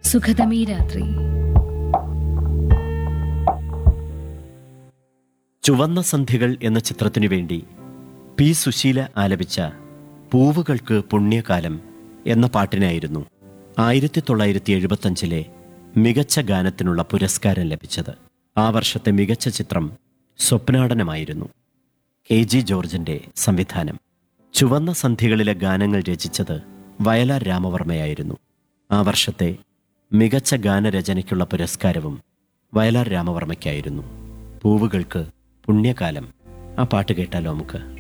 സുഖതമീ രാത്രി ചുവന്ന സന്ധികൾ എന്ന ചിത്രത്തിനു വേണ്ടി പി സുശീല ആലപിച്ച പൂവുകൾക്ക് പുണ്യകാലം എന്ന പാട്ടിനായിരുന്നു ആയിരത്തി തൊള്ളായിരത്തി എഴുപത്തഞ്ചിലെ മികച്ച ഗാനത്തിനുള്ള പുരസ്കാരം ലഭിച്ചത് ആ വർഷത്തെ മികച്ച ചിത്രം സ്വപ്നാടനമായിരുന്നു കെ ജി ജോർജിന്റെ സംവിധാനം ചുവന്ന സന്ധികളിലെ ഗാനങ്ങൾ രചിച്ചത് വയലാർ രാമവർമ്മയായിരുന്നു ആ വർഷത്തെ മികച്ച ഗാനരചനയ്ക്കുള്ള പുരസ്കാരവും വയലാർ രാമവർമ്മയ്ക്കായിരുന്നു പൂവുകൾക്ക് പുണ്യകാലം ആ പാട്ട് കേട്ടാലോ നമുക്ക്